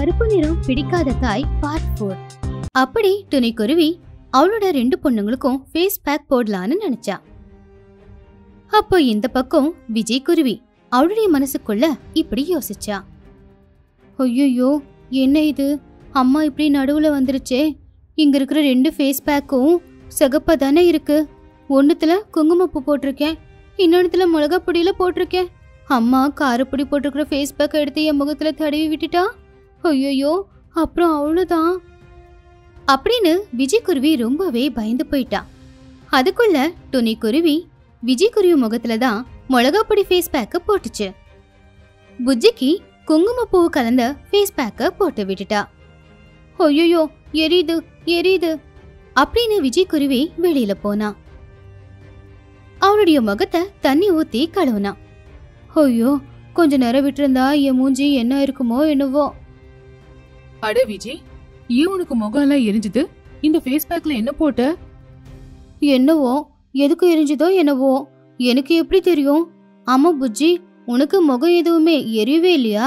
கருப்பு நிறம் பிடிக்காத தாய் பார்ட் ஃபோர் அப்படி துணைக்குருவி அவளோட ரெண்டு பொண்ணுங்களுக்கும் ஃபேஸ் பேக் போடலான்னு நினைச்சா அப்போ இந்த பக்கம் விஜய் குருவி அவளுடைய மனசுக்குள்ள இப்படி யோசிச்சா ஐயோ என்ன இது அம்மா இப்படி நடுவுல வந்துருச்சே இங்க இருக்கிற ரெண்டு ஃபேஸ் பேக்கும் சிகப்பா தானே இருக்கு ஒண்ணுத்துல குங்குமப்பூ போட்டிருக்கேன் இன்னொன்னுத்துல மிளகா பொடியில போட்டிருக்கேன் அம்மா காரப்பொடி போட்டிருக்கிற ஃபேஸ் பேக்கை எடுத்து என் முகத்துல தடவி விட்டுட்டா ஐயோ அப்புறம் அவ்வளோதான் அப்படின்னு விஜய் குருவி ரொம்பவே பயந்து போயிட்டா அதுக்குள்ள துணி குருவி விஜய் குருவி முகத்துல தான் மிளகா பொடி ஃபேஸ் பேக்கை போட்டுச்சு புஜ்ஜிக்கு குங்குமப்பூ கலந்த ஃபேஸ் பேக்கை போட்டு விட்டுட்டா ஐயோ எரியுது எரியுது அப்படின்னு விஜய் குருவி வெளியில போனா அவளுடைய முகத்தை தண்ணி ஊத்தி கழுவுனா ஐயோ கொஞ்ச நேரம் விட்டிருந்தா என் மூஞ்சி என்ன இருக்குமோ என்னவோ அட விஜய் ஏன் உனக்கு முகம் எல்லாம் எரிஞ்சுது இந்த ஃபேஸ் பேக்ல என்ன போட்ட என்னவோ எதுக்கு எரிஞ்சுதோ என்னவோ எனக்கு எப்படி தெரியும் ஆமா புஜ்ஜி உனக்கு முகம் எதுவுமே எரியவே இல்லையா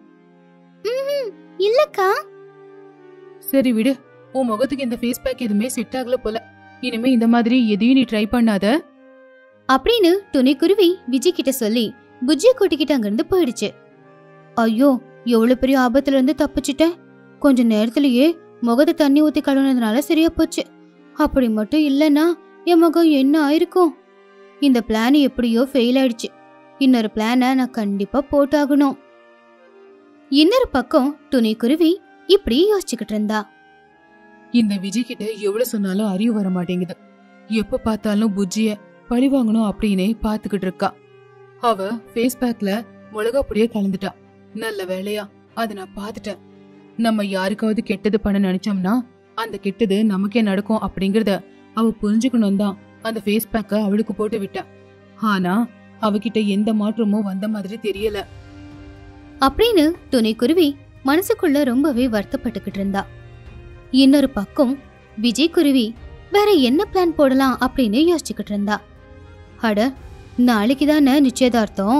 இல்லக்கா சரி விடு உன் முகத்துக்கு இந்த ஃபேஸ் பேக் எதுவுமே செட் ஆகல போல இனிமே இந்த மாதிரி எதையும் நீ ட்ரை பண்ணாத அப்படின்னு துணைக்குருவி விஜய் கிட்ட சொல்லி புஜ்ஜிய கூட்டிக்கிட்டு அங்கிருந்து போயிடுச்சு ஐயோ எவ்வளவு பெரிய ஆபத்துல இருந்து தப்பிச்சிட்டேன் கொஞ்ச நேரத்திலேயே முகத்தை தண்ணி ஊத்தி கழுவுனதுனால சரியா போச்சு அப்படி மட்டும் இல்லைன்னா என் முகம் என்ன ஆயிருக்கும் இந்த பிளான் எப்படியோ ஃபெயில் ஆயிடுச்சு இன்னொரு பிளானை நான் கண்டிப்பா போட்டாகணும் இன்னொரு பக்கம் துணைக்குருவி இப்படி யோசிச்சுக்கிட்டு இருந்தா இந்த விஜய் கிட்ட எவ்வளவு சொன்னாலும் அறிவு வர மாட்டேங்குது எப்ப பார்த்தாலும் புஜ்ஜிய பழி வாங்கணும் அப்படின்னே பாத்துக்கிட்டு இருக்கா அவ ஃபேஸ் பேக்ல மிளகா பொடியே கலந்துட்டா நல்ல வேலையா அதை நான் பார்த்துட்டேன் நம்ம யாருக்காவது கெட்டது பண்ண நினைச்சோம்னா அந்த கெட்டது நமக்கே நடக்கும் அப்படிங்கறத அவ புரிஞ்சுக்கணும் தான் அந்த ஃபேஸ் பேக்க அவளுக்கு போட்டு விட்டா ஆனா அவகிட்ட எந்த மாற்றமும் வந்த மாதிரி தெரியல அப்படின்னு துணைக்குருவி மனசுக்குள்ள ரொம்பவே வருத்தப்பட்டுக்கிட்டு இருந்தா இன்னொரு பக்கம் விஜய் குருவி வேற என்ன பிளான் போடலாம் அப்படின்னு யோசிச்சுக்கிட்டு இருந்தா அட நாளைக்கு தானே நிச்சயதார்த்தம்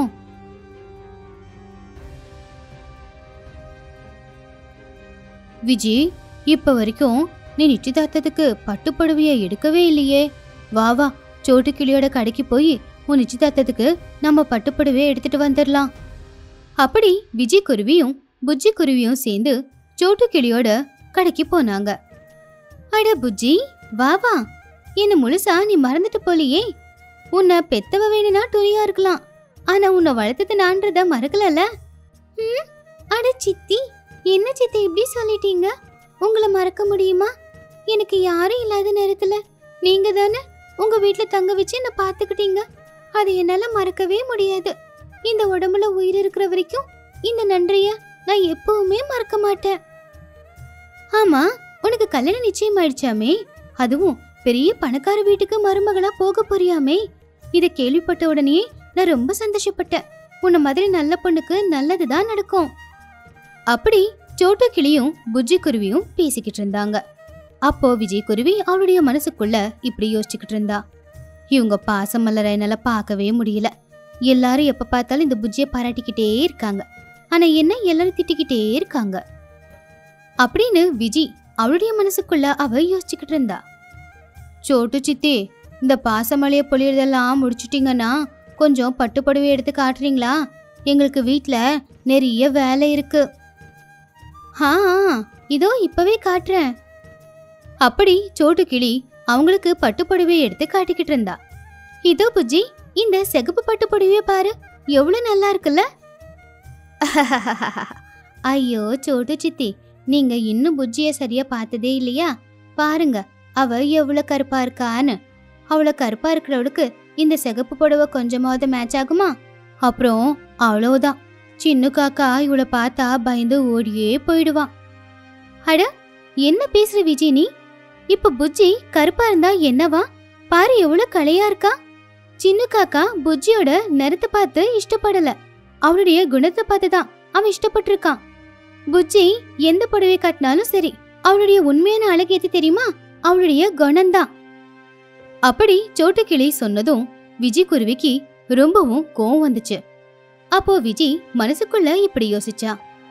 விஜய் இப்ப வரைக்கும் நீ நிச்சயதார்த்தத்துக்கு பட்டுப்புடவைய எடுக்கவே இல்லையே வா வா சோட்டு கிளியோட கடைக்கு போய் உன் நிச்சயதார்த்தத்துக்கு நம்ம பட்டுப்புடவைய எடுத்துட்டு வந்துடலாம் அப்படி விஜய் குருவியும் புஜ்ஜி குருவியும் சேர்ந்து சோட்டு கிளியோட கடைக்கு போனாங்க அட புஜ்ஜி வா வா என்ன முழுசா நீ மறந்துட்டு போலியே உன்னை பெத்தவ வேணும்னா துணியா இருக்கலாம் ஆனா உன்னை வளர்த்தது நான்றத மறக்கலல ம் அட சித்தி என்ன சித்தி இப்படி சொல்லிட்டீங்க உங்களை மறக்க முடியுமா எனக்கு யாரும் இல்லாத நேரத்துல நீங்க தானே உங்க வீட்ல தங்க வச்சு என்ன பாத்துக்கிட்டீங்க அதை என்னால மறக்கவே முடியாது இந்த உடம்புல உயிர் இருக்கிற வரைக்கும் இந்த நன்றிய நான் எப்பவுமே மறக்க மாட்டேன் ஆமா உனக்கு கல்யாணம் நிச்சயம் ஆயிடுச்சாமே அதுவும் பெரிய பணக்கார வீட்டுக்கு மருமகளா போக போறியாமே இத கேள்விப்பட்ட உடனே நான் ரொம்ப சந்தோஷப்பட்டேன் உன்ன மாதிரி நல்ல பொண்ணுக்கு நல்லதுதான் நடக்கும் அப்படி சோட்டு கிளியும் புஜ்ஜி குருவியும் பேசிக்கிட்டு இருந்தாங்க அப்போ விஜய் குருவி அவளுடைய மனசுக்குள்ள இப்படி யோசிச்சுக்கிட்டு இருந்தா இவங்க பாசம் மலர என்னால பார்க்கவே முடியல எல்லாரும் எப்ப பார்த்தாலும் இந்த புஜ்ஜிய பாராட்டிக்கிட்டே இருக்காங்க ஆனா என்ன எல்லாரும் திட்டிக்கிட்டே இருக்காங்க அப்படின்னு விஜி அவளுடைய மனசுக்குள்ள அவ யோசிச்சுக்கிட்டு இருந்தா சோட்டு சித்தி இந்த பாசமலைய பொழியறதெல்லாம் முடிச்சிட்டீங்கன்னா கொஞ்சம் பட்டுப்புடவை எடுத்து காட்டுறீங்களா எங்களுக்கு வீட்ல நிறைய வேலை இருக்கு ஆ இதோ இப்பவே காட்டுறேன் அப்படி சோட்டு கிளி அவங்களுக்கு பட்டுப்புடவை எடுத்து காட்டிக்கிட்டு இருந்தா இதோ புஜ்ஜி இந்த சிகப்பு பட்டுப்புடவைய பாரு எவ்வளவு நல்லா இருக்குல்ல ஐயோ சோட்டு சித்தி நீங்க இன்னும் புஜ்ஜிய சரியா பார்த்ததே இல்லையா பாருங்க அவ எவ்வளவு கருப்பா இருக்கான்னு அவளை கருப்பா இருக்கிறவளுக்கு இந்த சிகப்பு புடவை கொஞ்சமாவது மேட்ச் ஆகுமா அப்புறம் அவ்வளவுதான் சின்ன காக்கா இவளை பார்த்தா பயந்து ஓடியே போயிடுவான் அட என்ன பேசுற விஜய் நீ இப்ப புஜ்ஜி கருப்பா இருந்தா என்னவா பாரு எவ்வளவு கலையா இருக்கா சின்ன காக்கா புஜ்ஜியோட நிறத்தை பார்த்து இஷ்டப்படல அவளுடைய குணத்தை பார்த்து தான் அவன் இஷ்டப்பட்டிருக்கான் புஜ்ஜி எந்த புடவை கட்டினாலும் சரி அவளுடைய உண்மையான அழகு எது தெரியுமா அவளுடைய குணம்தான் அப்படி சோட்டுக்கிளி சொன்னதும் விஜய் குருவிக்கு ரொம்பவும் கோவம் வந்துச்சு அப்போ விஜய் மனசுக்குள்ள இப்படி யோசிச்சா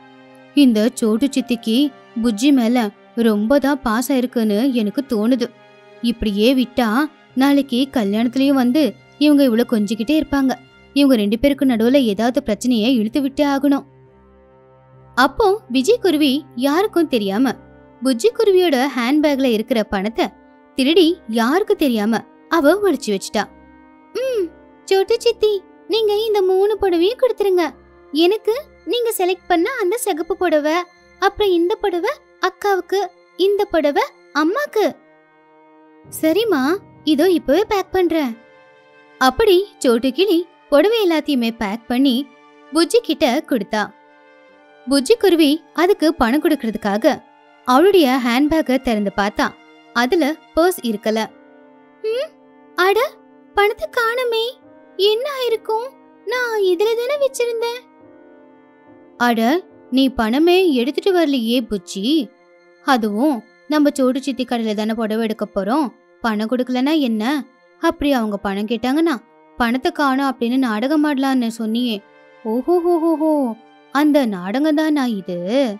இந்த சோட்டு சித்திக்கு புஜ்ஜி மேல ரொம்ப தான் பாசம் இருக்குன்னு எனக்கு தோணுது இப்படியே விட்டா நாளைக்கு கல்யாணத்துலயும் வந்து இவங்க இவ்வளவு கொஞ்சிக்கிட்டே இருப்பாங்க இவங்க ரெண்டு பேருக்கு நடுவுல ஏதாவது பிரச்சனையை இழுத்து விட்டே ஆகணும் அப்போ விஜய் குருவி யாருக்கும் தெரியாம புஜ்ஜி குருவியோட ஹேண்ட்பேக்ல இருக்கிற பணத்தை திருடி யாருக்கு தெரியாம அவ ஒளிச்சு வச்சிட்டா ம் சோட்டு சித்தி நீங்க இந்த மூணு புடவையும் கொடுத்துருங்க எனக்கு நீங்க செலக்ட் பண்ண அந்த சிகப்பு புடவை அப்புறம் இந்த புடவை அக்காவுக்கு இந்த புடவை அம்மாக்கு சரிம்மா இதோ இப்பவே பேக் பண்றேன் அப்படி சோட்டு கிளி புடவை எல்லாத்தையுமே பேக் பண்ணி புஜ்ஜி கிட்ட கொடுத்தா புஜ்ஜி குருவி அதுக்கு பணம் கொடுக்கறதுக்காக அவளுடைய ஹேண்ட்பேக்கை திறந்து பார்த்தா அதுல பர்ஸ் இருக்கல ம் அட பணத்தை காணுமே என்ன ஆயிருக்கும் நான் இதுல தானே வச்சிருந்தேன் அட நீ பணமே எடுத்துட்டு வரலையே புச்சி அதுவும் நம்ம சோடு சித்தி கடையில தானே புடவை எடுக்க போறோம் பணம் கொடுக்கலனா என்ன அப்படி அவங்க பணம் கேட்டாங்கன்னா பணத்தை காணோம் அப்படின்னு நாடகம் ஆடலான்னு சொன்னியே ஓஹோ ஹோ ஹோ ஹோ அந்த நாடகம் தானா இது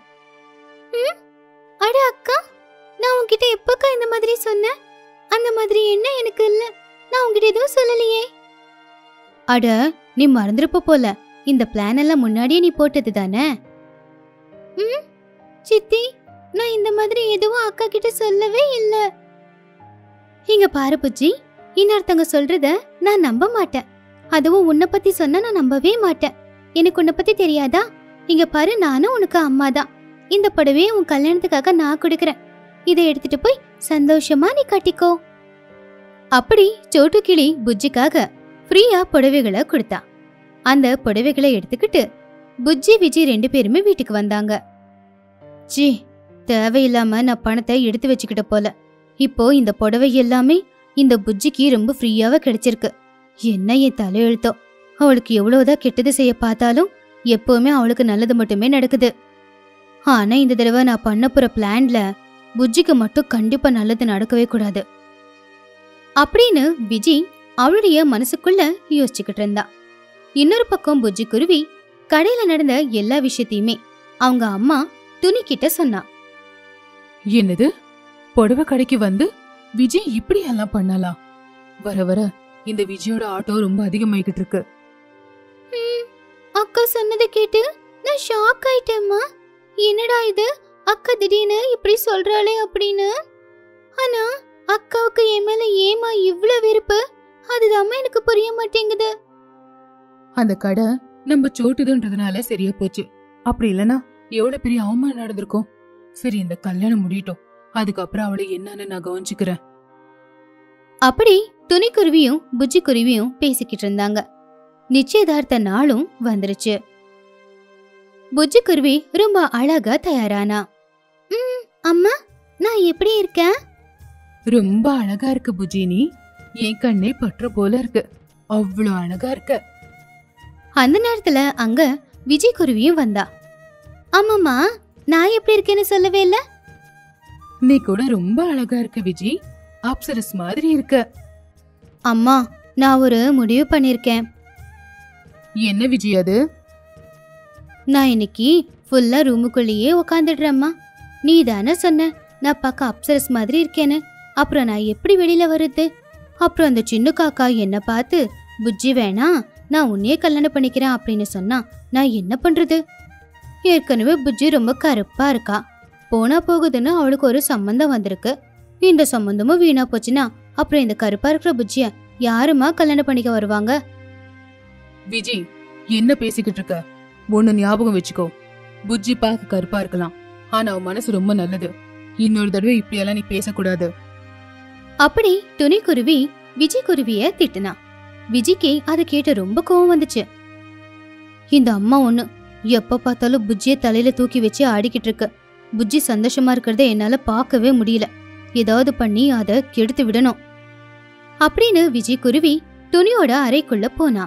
அட அக்கா நான் உன்கிட்ட எப்பக்கா இந்த மாதிரி சொன்னேன் அந்த மாதிரி என்ன எனக்கு இல்ல நான் உன்கிட்ட எதுவும் சொல்லலையே அட நீ மறந்துருப்ப போல இந்த பிளான் எல்லாம் முன்னாடியே நீ போட்டது தானே ம் சித்தி நான் இந்த மாதிரி எதுவும் அக்கா கிட்ட சொல்லவே இல்ல இங்க பாரு புஜ்ஜி இன்னொருத்தங்க சொல்றத நான் நம்ப மாட்டேன் அதுவும் உன்னை பத்தி சொன்னா நான் நம்பவே மாட்டேன் எனக்கு உன்னை பத்தி தெரியாதா இங்க பாரு நானும் உனக்கு அம்மா தான் இந்த புடவையை உன் கல்யாணத்துக்காக நான் கொடுக்கறேன் இதை எடுத்துட்டு போய் சந்தோஷமா நீ கட்டிக்கோ அப்படி சோட்டு கிளி புஜ்ஜிக்காக ஃப்ரீயா புடவைகளை கொடுத்தா அந்த புடவைகளை எடுத்துக்கிட்டு புஜ்ஜி விஜய் ரெண்டு பேருமே வீட்டுக்கு வந்தாங்க ஜி தேவையில்லாம நான் பணத்தை எடுத்து வச்சுக்கிட்ட போல இப்போ இந்த புடவை எல்லாமே இந்த புஜ்ஜிக்கு ரொம்ப ஃப்ரீயாவே கிடைச்சிருக்கு என்ன என் தலையெழுத்தோ அவளுக்கு எவ்வளவுதான் கெட்டது செய்ய பார்த்தாலும் எப்பவுமே அவளுக்கு நல்லது மட்டுமே நடக்குது ஆனா இந்த தடவை நான் பண்ண போற பிளான்ல புஜ்ஜிக்கு மட்டும் கண்டிப்பா நல்லது நடக்கவே கூடாது அப்படின்னு விஜி அவளுடைய மனசுக்குள்ள யோசிச்சுக்கிட்டு இருந்தா இன்னொரு பக்கம் புஜ்ஜி குருவி கடையில நடந்த எல்லா விஷயத்தையுமே அவங்க அம்மா துணி கிட்ட சொன்னா என்னது புடவை கடைக்கு வந்து விஜய் இப்படி எல்லாம் பண்ணலாம் வர வர இந்த விஜயோட ஆட்டோ ரொம்ப அதிகமாயிக்கிட்டு இருக்கு அக்கா சொன்னதை கேட்டு நான் ஷாக் ஆயிட்டேம்மா என்னடா இது அக்கா திடீர்னு இப்படி சொல்றாளே அப்படின்னு ஆனா அக்காவுக்கு என் மேல ஏமா இவ்ளோ வெறுப்பு அதுதாம்மா எனக்கு புரிய மாட்டேங்குது அந்த கடை நம்ம சோட்டுதுன்றதுனால சரியா போச்சு அப்படி இல்லனா எவ்வளவு பெரிய அவமானம் நடந்திருக்கும் சரி இந்த கல்யாணம் முடியட்டும் அதுக்கப்புறம் அவளை என்னன்னு நான் கவனிச்சுக்கிறேன் அப்படி துணிக்குருவியும் புஜ்ஜி குருவியும் பேசிக்கிட்டு இருந்தாங்க நிச்சயதார்த்த நாளும் வந்துருச்சு புஜ்ஜி குருவி ரொம்ப அழகா தயாரானா "ம், அம்மா நான் எப்படி இருக்கேன் ரொம்ப அழகா இருக்கு புஜினி என் கண்ணே பற்ற போல இருக்கு அவ்வளவு அழகா இருக்க அந்த நேரத்துல அங்க விஜய் குருவியும் வந்தா ஆமாம்மா நான் எப்படி இருக்கேன்னு சொல்லவே இல்ல நீ கூட ரொம்ப அழகா இருக்க விஜி அப்சரஸ் மாதிரி இருக்க அம்மா நான் ஒரு முடிவு பண்ணிருக்கேன் என்ன விஜய் அது நான் இன்னைக்கு ஃபுல்லா ரூமுக்குள்ளேயே உக்காந்துடுறேம்மா நீ தானே சொன்ன நான் பார்க்க அப்சரஸ் மாதிரி இருக்கேன்னு அப்புறம் நான் எப்படி வெளியில வருது அப்புறம் அந்த சின்ன காக்கா என்ன பார்த்து புஜ்ஜி வேணா நான் உன்னையே கல்யாணம் பண்ணிக்கிறேன் அப்படின்னு சொன்னா நான் என்ன பண்றது ஏற்கனவே புஜ்ஜி ரொம்ப கருப்பா இருக்கா போனா போகுதுன்னு அவளுக்கு ஒரு சம்மந்தம் வந்திருக்கு இந்த சம்மந்தமும் வீணா போச்சுன்னா அப்புறம் இந்த கருப்பா இருக்கிற புஜ்ஜிய யாருமா கல்யாணம் பண்ணிக்க வருவாங்க விஜய் என்ன பேசிக்கிட்டு இருக்க ஒண்ணு ஞாபகம் வச்சுக்கோ புஜ்ஜி பார்க்க கருப்பா இருக்கலாம் ஆனா அவ மனசு ரொம்ப நல்லது இன்னொரு தடவை இப்படி எல்லாம் நீ பேசக்கூடாது அப்படி துணிக்குருவி விஜய் குருவிய திட்டுனா விஜய்க்கு அதை கேட்டு ரொம்ப கோவம் வந்துச்சு இந்த அம்மா ஒண்ணு எப்ப பார்த்தாலும் புஜ்ஜிய தலையில தூக்கி வச்சு ஆடிக்கிட்டு இருக்கு புஜ்ஜி சந்தோஷமா இருக்கிறத என்னால பார்க்கவே முடியல ஏதாவது பண்ணி அதை கெடுத்து விடணும் அப்படின்னு விஜய் குருவி துணியோட அறைக்குள்ள போனா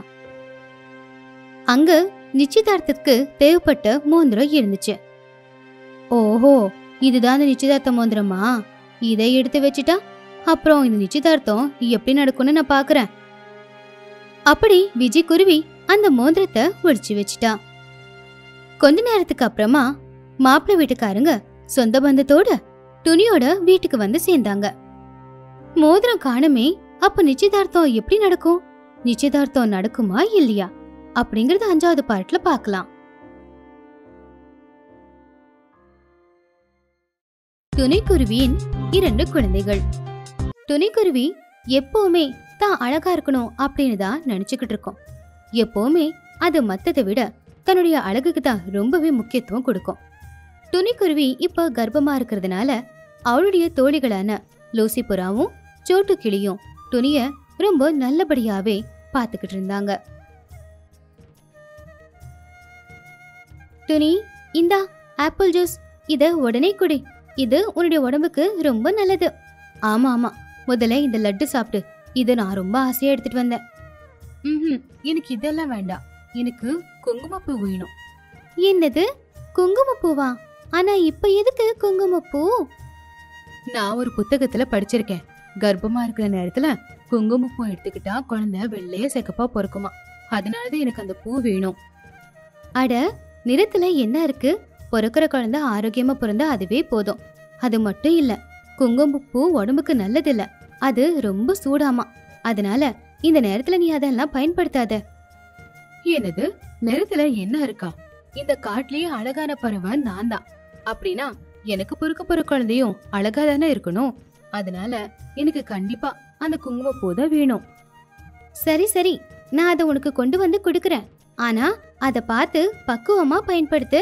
அங்க நிச்சயதார்த்தத்துக்கு தேவைப்பட்ட மோந்திரம் இருந்துச்சு ஓஹோ இதுதான் அந்த நிச்சயதார்த்த மோந்திரமா இதை எடுத்து வச்சுட்டா அப்புறம் இந்த நிச்சயதார்த்தம் எப்படி நடக்கும்னு நான் பாக்குறேன் அப்படி விஜய் குருவி அந்த மோதிரத்தை ஒழிச்சு வச்சிட்டா கொஞ்ச நேரத்துக்கு அப்புறமா மாப்பிள்ளை வீட்டுக்காரங்க சொந்த பந்தத்தோட துணியோட வீட்டுக்கு வந்து சேர்ந்தாங்க மோதிரம் காணுமே அப்ப நிச்சயதார்த்தம் எப்படி நடக்கும் நிச்சயதார்த்தம் நடக்குமா இல்லையா அப்படிங்கறது அஞ்சாவது பார்ட்ல பார்க்கலாம் துணைக்குருவியின் இரண்டு குழந்தைகள் துணைக்குருவி எப்பவுமே தான் அழகா இருக்கணும் அப்படின்னு தான் நினைச்சுக்கிட்டு இருக்கோம் எப்பவுமே அது மத்ததை விட தன்னுடைய அழகுக்கு தான் ரொம்பவே முக்கியத்துவம் கொடுக்கும் துணிக்குருவி இப்ப கர்ப்பமா இருக்கிறதுனால அவளுடைய தோழிகளான லூசி புறாவும் சோட்டு கிளியும் துணிய ரொம்ப நல்லபடியாவே பாத்துக்கிட்டு இருந்தாங்க துணி இந்தா ஆப்பிள் ஜூஸ் இத உடனே குடி இது உன்னுடைய உடம்புக்கு ரொம்ப நல்லது ஆமா ஆமா முதல்ல இந்த லட்டு சாப்பிட்டு இத நான் ரொம்ப ஆசையா எடுத்துட்டு வந்தேன் ம்ஹும், எனக்கு இதெல்லாம் வேண்டாம் எனக்கு குங்குமப்பூ வேணும் என்னது குங்குமப்பூவா ஆனா இப்ப எதுக்கு குங்குமப்பூ நான் ஒரு புத்தகத்துல படிச்சிருக்கேன் கர்ப்பமா இருக்கிற நேரத்துல குங்குமப்பூ எடுத்துக்கிட்டா குழந்தை வெள்ளைய செக்கப்பா பொறுக்குமா அதனாலதான் எனக்கு அந்த பூ வேணும் அட நிறத்துல என்ன இருக்கு பிறக்கிற குழந்தை ஆரோக்கியமா பிறந்தா அதுவே போதும் அது மட்டும் இல்ல குங்குமப்பூ உடம்புக்கு நல்லதில்ல அது ரொம்ப சூடாமா அதனால இந்த நேரத்துல நீ அதெல்லாம் பயன்படுத்தாத என்னது நிறத்துல என்ன இருக்கா இந்த காட்டுலயே அழகான பறவை நான் தான் அப்படின்னா எனக்கு பொறுக்க போற குழந்தையும் அழகா தானே இருக்கணும் அதனால எனக்கு கண்டிப்பா அந்த குங்குமப்பூ தான் வேணும் சரி சரி நான் அதை உனக்கு கொண்டு வந்து கொடுக்கறேன் ஆனா அத பார்த்து பக்குவமா பயன்படுத்து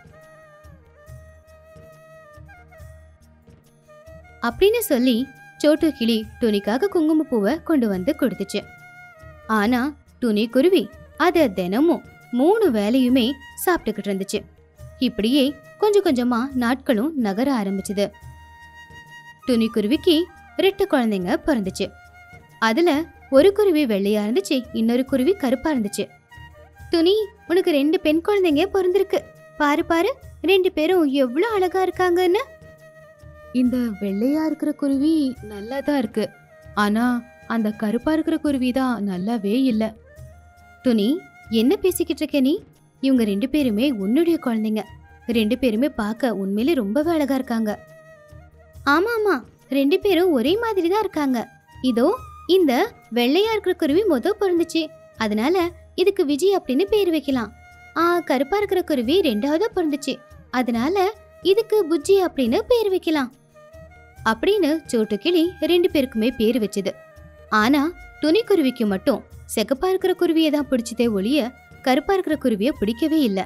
அப்படின்னு சொல்லி சோட்டு கிளி துணிக்காக குங்குமப்பூவை கொண்டு வந்து கொடுத்துச்சு ஆனா துணி குருவி அத தினமும் மூணு வேலையுமே சாப்பிட்டுக்கிட்டு இருந்துச்சு இப்படியே கொஞ்சம் கொஞ்சமா நாட்களும் நகர ஆரம்பிச்சுது துணி குருவிக்கு ரெட்டு குழந்தைங்க பிறந்துச்சு அதுல ஒரு குருவி வெள்ளையா இருந்துச்சு இன்னொரு குருவி கருப்பா இருந்துச்சு துணி உனக்கு ரெண்டு பெண் குழந்தைங்க பிறந்திருக்கு பாரு பாரு ரெண்டு பேரும் எவ்வளவு அழகா இருக்காங்கன்னு இந்த வெள்ளையா இருக்கிற குருவி நல்லா தான் இருக்கு ஆனா அந்த கருப்பா இருக்கிற குருவி தான் நல்லாவே இல்ல துணி என்ன பேசிக்கிட்டு இருக்க நீ இவங்க ரெண்டு பேருமே உன்னுடைய குழந்தைங்க ரெண்டு பேருமே பார்க்க உண்மையிலே ரொம்பவே அழகா இருக்காங்க ஆமா ஆமா ரெண்டு பேரும் ஒரே மாதிரி தான் இருக்காங்க இதோ இந்த வெள்ளையா இருக்கிற குருவி முத பிறந்துச்சு அதனால இதுக்கு விஜய் அப்படின்னு பேர் வைக்கலாம் ஆ கருப்பா இருக்கிற குருவி ரெண்டாவதா பிறந்துச்சு அதனால இதுக்கு புஜ்ஜி அப்படின்னு பேர் வைக்கலாம் அப்படின்னு சோட்டு கிளி ரெண்டு பேருக்குமே பேர் வச்சது ஆனா துணிக்குருவிக்கு மட்டும் செகப்பா இருக்கிற குருவியை தான் பிடிச்சதே ஒழிய கருப்பா இருக்கிற குருவியை பிடிக்கவே இல்ல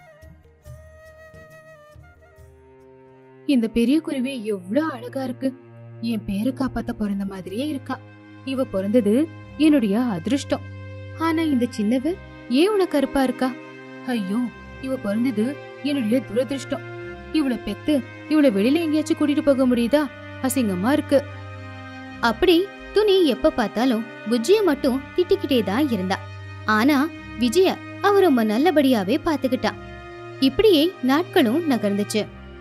இந்த பெரிய குருவி எவ்வளவு அழகா இருக்கு என் பேரு காப்பாத்த பிறந்த மாதிரியே இருக்கா இவ பிறந்தது என்னுடைய அதிர்ஷ்டம் ஆனா இந்த சின்னவ ஏன் உனக்கு கருப்பா இருக்கா ஐயோ இவ பிறந்தது என்னுடைய துரதிருஷ்டம் இவளை பெத்து இவளை வெளியில எங்கேயாச்சும் கூட்டிட்டு போக முடியுதா அசிங்கமா இருக்கு அப்படி துணி எப்ப பார்த்தாலும் புஜ்ஜிய மட்டும் திட்டிக்கிட்டே தான் இருந்தா ஆனா விஜய அவ ரொம்ப நல்லபடியாவே பாத்துக்கிட்டா இப்படியே நாட்களும் நகர்ந்துச்சு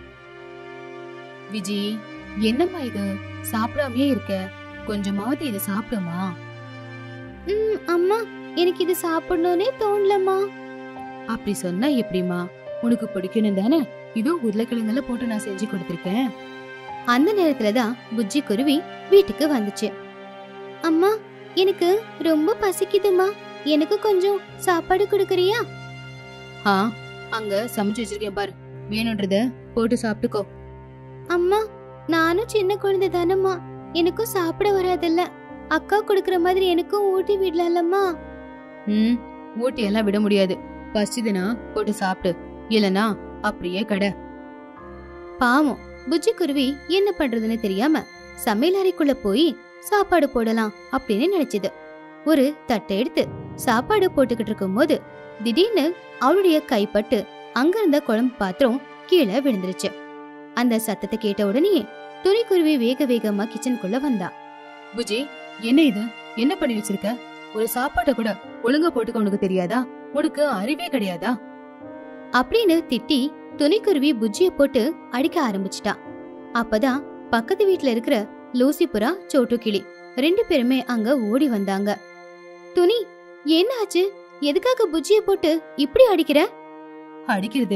விஜி என்னம்மா இது சாப்பிடாமயே இருக்க கொஞ்சமாவது இதை சாப்பிடுமா ம், அம்மா எனக்கு இது சாப்பிடணும்னே தோணலம்மா அப்படி சொன்னா எப்படிம்மா உனக்கு பிடிக்கணும் தானே இதோ உருளைக்கிழங்குல போட்டு நான் செஞ்சு கொடுத்திருக்கேன் அந்த நேரத்துல தான் புஜ்ஜி குருவி வீட்டுக்கு வந்துச்சு அம்மா எனக்கு ரொம்ப பசிக்குதுமா எனக்கு கொஞ்சம் சாப்பாடு கொடுக்கறியா ஆ அங்க சமைச்சு வச்சிருக்கேன் பாரு வேணுன்றத போட்டு சாப்பிட்டுக்கோ அம்மா நானும் சின்ன குழந்தை தானம்மா எனக்கும் சாப்பிட வராதில்ல அக்கா கொடுக்கற மாதிரி எனக்கும் ஊட்டி விடலாம்மா ம் ஊட்டி எல்லாம் விட முடியாது பசிதுனா போட்டு சாப்பிடு இல்லனா அப்படியே கடை பாவம் புஜ்ஜி குருவி என்ன பண்றதுன்னு தெரியாம சமையல் அறைக்குள்ள போய் சாப்பாடு போடலாம் அப்படின்னு நினைச்சது ஒரு தட்டை எடுத்து சாப்பாடு போட்டுக்கிட்டு இருக்கும்போது திடீர்னு அவளுடைய கைப்பட்டு அங்க இருந்த குழம்பு பாத்திரம் கீழே விழுந்துருச்சு அந்த சத்தத்தை கேட்ட உடனே துணிக்குருவி வேக வேகமா கிச்சனுக்குள்ள வந்தா புஜி என்ன இது என்ன பண்ணி வச்சிருக்க ஒரு சாப்பாட்டை கூட ஒழுங்கா போட்டுக்க உனக்கு தெரியாதா உனக்கு அறிவே கிடையாதா அப்படின்னு திட்டி துணிக்குருவி புஜ்ஜிய போட்டு அடிக்க ஆரம்பிச்சிட்டா அப்பதான் பக்கத்து வீட்ல இருக்கிற லூசி புறா சோட்டு கிளி ரெண்டு பேருமே அங்க ஓடி வந்தாங்க துணி என்ன ஆச்சு எதுக்காக புஜ்ஜிய போட்டு இப்படி அடிக்கிற அடிக்கிறது இல்ல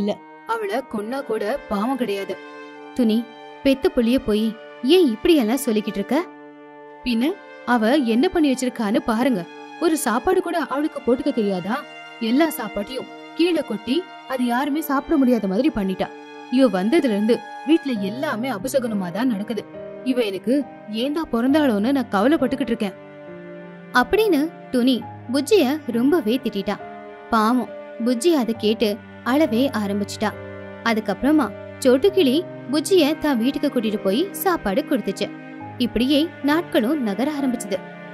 அவளை கொன்னா கூட பாவம் கிடையாது துணி பெத்த புள்ளிய போய் ஏன் இப்படி எல்லாம் சொல்லிக்கிட்டு இருக்க பின்ன அவ என்ன பண்ணி வச்சிருக்கான்னு பாருங்க ஒரு சாப்பாடு கூட அவளுக்கு போட்டுக்க தெரியாதா எல்லா சாப்பாட்டையும் கீழே கொட்டி அது யாருமே சாப்பிட முடியாத மாதிரி பண்ணிட்டா இவ வந்ததுல இருந்து வீட்ல எல்லாமே அபசகுனமா தான் நடக்குது இவ எனக்கு ஏந்தா பிறந்தாளோன்னு நான் கவலைப்பட்டுக்கிட்டு இருக்கேன் அப்படின்னு துணி புஜ்ஜிய ரொம்பவே திட்டிட்டா பாவம் புஜ்ஜி அதை கேட்டு அழவே ஆரம்பிச்சிட்டா அதுக்கப்புறமா சோட்டுக்கிளி புஜ்ஜிய தான் வீட்டுக்கு கூட்டிட்டு போய் சாப்பாடு கொடுத்துச்சு இப்படியே நாட்களும் நகர ஆரம்பிச்சது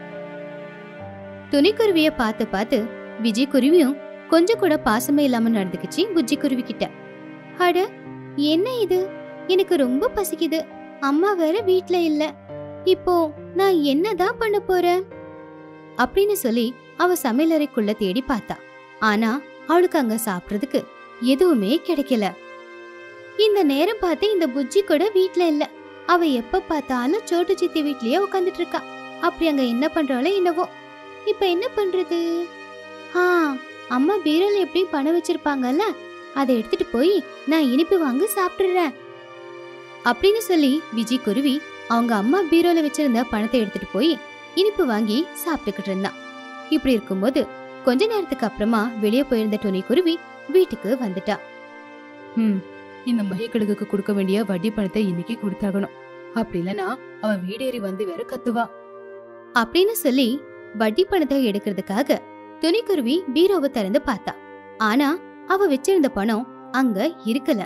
துணிக்குருவிய பார்த்து பார்த்து விஜய் குருவியும் கொஞ்சம் கூட பாசமே இல்லாம நடந்துக்குச்சு புஜ்ஜி குருவி கிட்ட அட என்ன இது எனக்கு ரொம்ப பசிக்குது அம்மா வேற வீட்ல இல்ல இப்போ நான் என்னதான் பண்ண போறேன் அப்படின்னு சொல்லி அவ சமையலறைக்குள்ள தேடி பார்த்தா ஆனா அவளுக்கு அங்க சாப்பிடுறதுக்கு எதுவுமே கிடைக்கல இந்த நேரம் பார்த்து இந்த புஜ்ஜி கூட வீட்ல இல்ல அவ எப்ப பார்த்தாலும் சோட்டு சித்தி வீட்லயே உட்காந்துட்டு இருக்கா அப்படி அங்க என்ன பண்றாளோ என்னவோ இப்ப என்ன பண்றது ஆ அம்மா பீரோல எப்படி பணம் வச்சிருப்பாங்கல்ல அதை எடுத்துட்டு போய் நான் இனிப்பு வாங்கி சாப்பிட்டுறேன் அப்படின்னு சொல்லி விஜய் குருவி அவங்க அம்மா பீரோல வச்சிருந்த பணத்தை எடுத்துட்டு போய் இனிப்பு வாங்கி சாப்பிட்டுக்கிட்டு இருந்தான் இப்படி இருக்கும்போது கொஞ்ச நேரத்துக்கு அப்புறமா வெளியே போயிருந்த துணி குருவி வீட்டுக்கு வந்துட்டா ம் இந்த மையக்கழுகுக்கு கொடுக்க வேண்டிய வட்டி பணத்தை இன்னைக்கு கொடுத்தாகணும் அப்படி இல்லனா அவ வீடேறி வந்து வேற கத்துவா அப்படின்னு சொல்லி வட்டி பணத்தை எடுக்கிறதுக்காக துணிக்குருவி பீரோவை திறந்து பார்த்தா ஆனா அவ வச்சிருந்த பணம் அங்க இருக்கல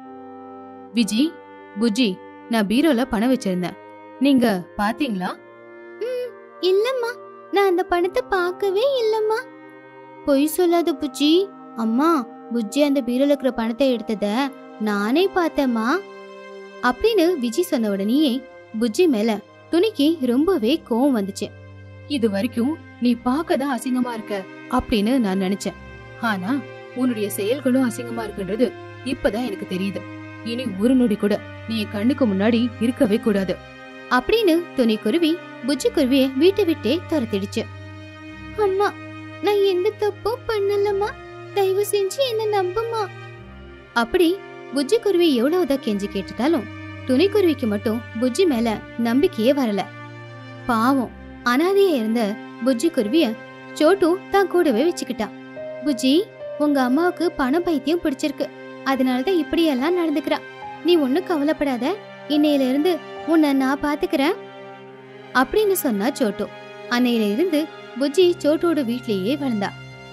விஜி புஜி நான் பீரோல பணம் வச்சிருந்தேன் நீங்க பாத்தீங்களா இல்லம்மா நான் அந்த பணத்தை பார்க்கவே இல்லம்மா பொய் சொல்லாத புஜ்ஜி அம்மா புஜ்ஜி அந்த பீரோல இருக்கிற பணத்தை எடுத்தத நானே பார்த்தேம்மா அப்படின்னு விஜி சொன்ன உடனேயே புஜ்ஜி மேல துணிக்கு ரொம்பவே கோவம் வந்துச்சு இது வரைக்கும் நீ பார்க்கதான் அசிங்கமா இருக்க அப்படின்னு நான் நினைச்சேன் ஆனா உன்னுடைய செயல்களும் அசிங்கமா இருக்குன்றது இப்பதான் எனக்கு தெரியுது இனி ஒரு நொடி கூட நீ என் கண்ணுக்கு முன்னாடி இருக்கவே கூடாது அப்படின்னு துணி குருவி புஜ்ஜி குருவிய வீட்டை விட்டே துரத்திடுச்சு அம்மா நான் எந்த தப்பும் பண்ணலம்மா தயவு செஞ்சு என்ன நம்புமா அப்படி புஜ்ஜி குருவி எவ்வளவுதான் கெஞ்சி கேட்டுட்டாலும் துணி குருவிக்கு மட்டும் புஜ்ஜி மேல நம்பிக்கையே வரல பாவம் அனாதையா இருந்த புஜ்ஜி குருவிய சோட்டு தான் கூடவே வச்சுக்கிட்டான் புஜ்ஜி உங்க அம்மாவுக்கு பணம் பைத்தியம் பிடிச்சிருக்கு அதனாலதான் இப்படியெல்லாம் நடந்துக்கிறா நீ ஒன்னும் கவலைப்படாத இன்னையில இருந்து உன்னை நான் பாத்துக்கிறேன் அப்படின்னு சொன்னா சோட்டு அன்னையில இருந்து புஜ்ஜி சோட்டோட வீட்லயே வளர்ந்தா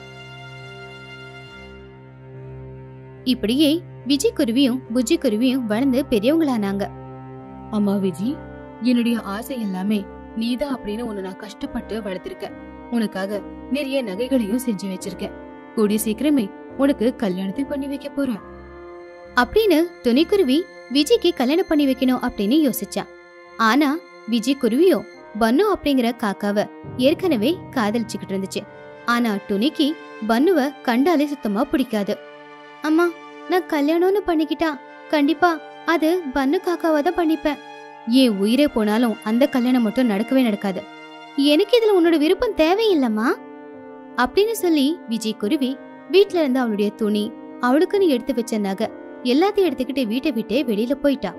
இப்படியே விஜய் குருவியும் புஜ்ஜி குருவியும் வளர்ந்து பெரியவங்களானாங்க அம்மா விஜி என்னுடைய ஆசை எல்லாமே நீதான் அப்படின்னு உன்னை நான் கஷ்டப்பட்டு வளர்த்திருக்க உனக்காக நிறைய நகைகளையும் செஞ்சு வச்சிருக்கேன் கூடிய சீக்கிரமே உனக்கு கல்யாணத்தை பண்ணி வைக்க போறேன் அப்படின்னு துணிக்குருவி விஜய்க்கு கல்யாணம் பண்ணி வைக்கணும் அப்படின்னு யோசிச்சா ஆனா விஜய் குருவியோ பன்னு அப்படிங்கிற காக்காவ ஏற்கனவே காதலிச்சுக்கிட்டு இருந்துச்சு ஆனா துணிக்கு பன்னுவ கண்டாலே சுத்தமா பிடிக்காது அம்மா நான் கல்யாணம்னு பண்ணிக்கிட்டா கண்டிப்பா அது பன்னு காக்காவை தான் பண்ணிப்பேன் ஏன் உயிரே போனாலும் அந்த கல்யாணம் மட்டும் நடக்கவே நடக்காது எனக்கு இதுல உன்னோட விருப்பம் தேவையில்லம்மா அப்படின்னு சொல்லி விஜய் குருவி வீட்ல இருந்து அவளுடைய துணி அவளுக்குன்னு எடுத்து வச்ச நகை எல்லாத்தையும் எடுத்துக்கிட்டு வீட்டை விட்டே வெளியில போயிட்டா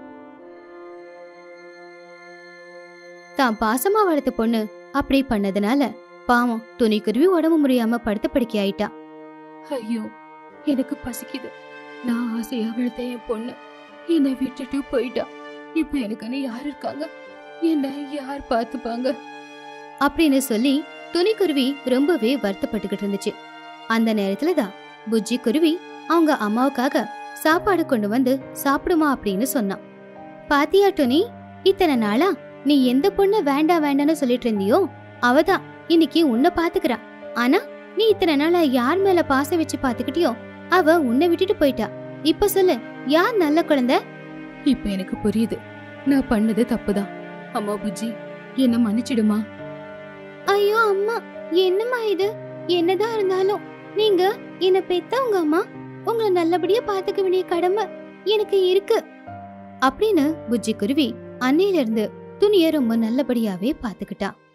தான் பாசமா வளர்த்த பொண்ணு அப்படி பண்ணதுனால பாவம் துணிக்குருவி உடம்பு முடியாம படுத்த படுக்கை ஆயிட்டா ஐயோ எனக்கு பசிக்குது நான் ஆசையா வளர்த்த என் பொண்ணு என்னை விட்டுட்டு போயிட்டா இப்ப எனக்குன்னு யார் இருக்காங்க என்ன யார் பார்த்துப்பாங்க அப்படின்னு சொல்லி துணிக்குருவி ரொம்பவே வருத்தப்பட்டுக்கிட்டு இருந்துச்சு அந்த நேரத்துல தான் புஜ்ஜி குருவி அவங்க அம்மாவுக்காக சாப்பாடு கொண்டு வந்து சாப்பிடுமா அப்படின்னு சொன்னான் பாத்தியா துணி இத்தனை நாளா நீ எந்த பொண்ணு வேண்டாம் வேண்டாம்னு சொல்லிட்டு இருந்தியோ அவதான் இன்னைக்கு உன்னை பாத்துக்கிறா ஆனா நீ இத்தனை நாளா யார் மேல பாசம் வச்சு பாத்துக்கிட்டியோ அவ உன்னை விட்டுட்டு போயிட்டா இப்ப சொல்லு யார் நல்ல குழந்தை இப்ப எனக்கு புரியுது நான் பண்ணது தப்புதான் அம்மா புஜ்ஜி என்ன மன்னிச்சிடுமா ஐயோ அம்மா என்னம்மா இது என்னதான் இருந்தாலும் நீங்க என்ன பெத்தவங்க அம்மா உங்களை நல்லபடியா பாத்துக்க வேண்டிய கடமை எனக்கு இருக்கு அப்படின்னு புஜ்ஜி குருவி அன்னையில இருந்து துணிய ரொம்ப நல்லபடியாவே பாத்துக்கிட்டா